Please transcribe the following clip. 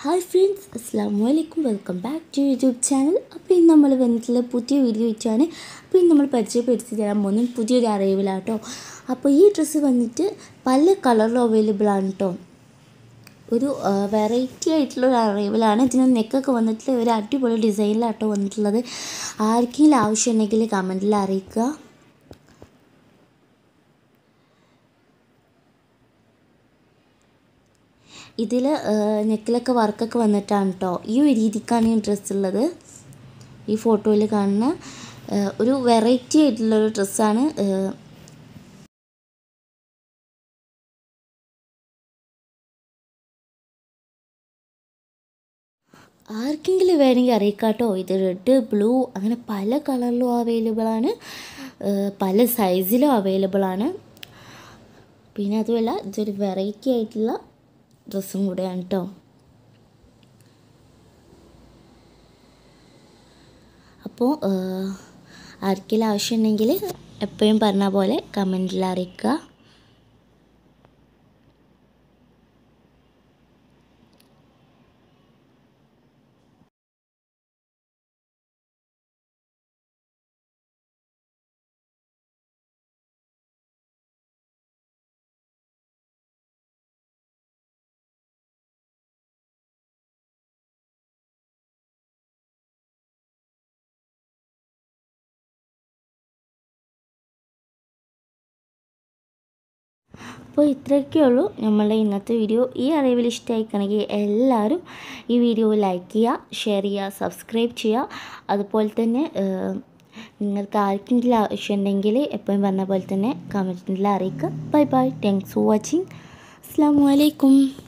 hi friends അസ്സാം വലൈക്കും welcome back to YouTube channel അപ്പോൾ ഇന്ന് നമ്മൾ വന്നിട്ടുള്ള പുതിയ വീഡിയോ വെച്ചാണ് അപ്പോൾ ഇന്ന് നമ്മൾ പരിചയപ്പെടുത്തി തരാൻ പോകുന്നത് പുതിയൊരു അറിവിലാട്ടോ അപ്പോൾ ഈ ഡ്രസ്സ് വന്നിട്ട് പല കളറിലും അവൈലബിൾ ആണ് കേട്ടോ ഒരു വെറൈറ്റി ആയിട്ടുള്ള ഒരു അറിവിലാണ് ഇതിന് നെക്കൊക്കെ വന്നിട്ട് ഒരു അടിപൊളി ഡിസൈനിലാട്ടോ വന്നിട്ടുള്ളത് ആർക്കെങ്കിലും ആവശ്യമുണ്ടെങ്കിൽ കമൻറ്റിൽ അറിയിക്കുക ഇതിൽ നെക്കിലൊക്കെ വർക്കൊക്കെ വന്നിട്ടാണ് കേട്ടോ ഈ ഒരു രീതിക്കാണ് ഈ ഡ്രസ്സ് ഉള്ളത് ഈ ഫോട്ടോയിൽ കാണുന്ന ഒരു വെറൈറ്റി ആയിട്ടുള്ളൊരു ഡ്രസ്സാണ് ആർക്കെങ്കിലും വേണമെങ്കിൽ അറിയിക്കാട്ടോ ഇത് റെഡ് ബ്ലൂ അങ്ങനെ പല കളറിലും അവൈലബിൾ ആണ് പല സൈസിലും അവൈലബിൾ ആണ് പിന്നെ അതുമല്ല ഇതൊരു വെറൈറ്റി ആയിട്ടുള്ള ഡ്രസ്സും കൂടെയാണ് കേട്ടോ അപ്പോൾ ആർക്കെങ്കിലും ആവശ്യമുണ്ടെങ്കിൽ എപ്പോഴും പറഞ്ഞ പോലെ കമൻറ്റിൽ അറിയിക്കുക അപ്പോൾ ഇത്രയൊക്കെ ഉള്ളൂ നമ്മളുടെ ഇന്നത്തെ വീഡിയോ ഈ അറിവിൽ ഇഷ്ടമായിക്കണമെങ്കിൽ എല്ലാവരും ഈ വീഡിയോ ലൈക്ക് ചെയ്യുക ഷെയർ ചെയ്യുക സബ്സ്ക്രൈബ് ചെയ്യുക അതുപോലെ തന്നെ നിങ്ങൾക്ക് ആർക്കെങ്കിലും ആവശ്യമുണ്ടെങ്കിൽ എപ്പോഴും പറഞ്ഞ പോലെ തന്നെ കമൻറ്റിൽ അറിയിക്കുക bye bye thanks for watching അസ്സാം വലൈക്കും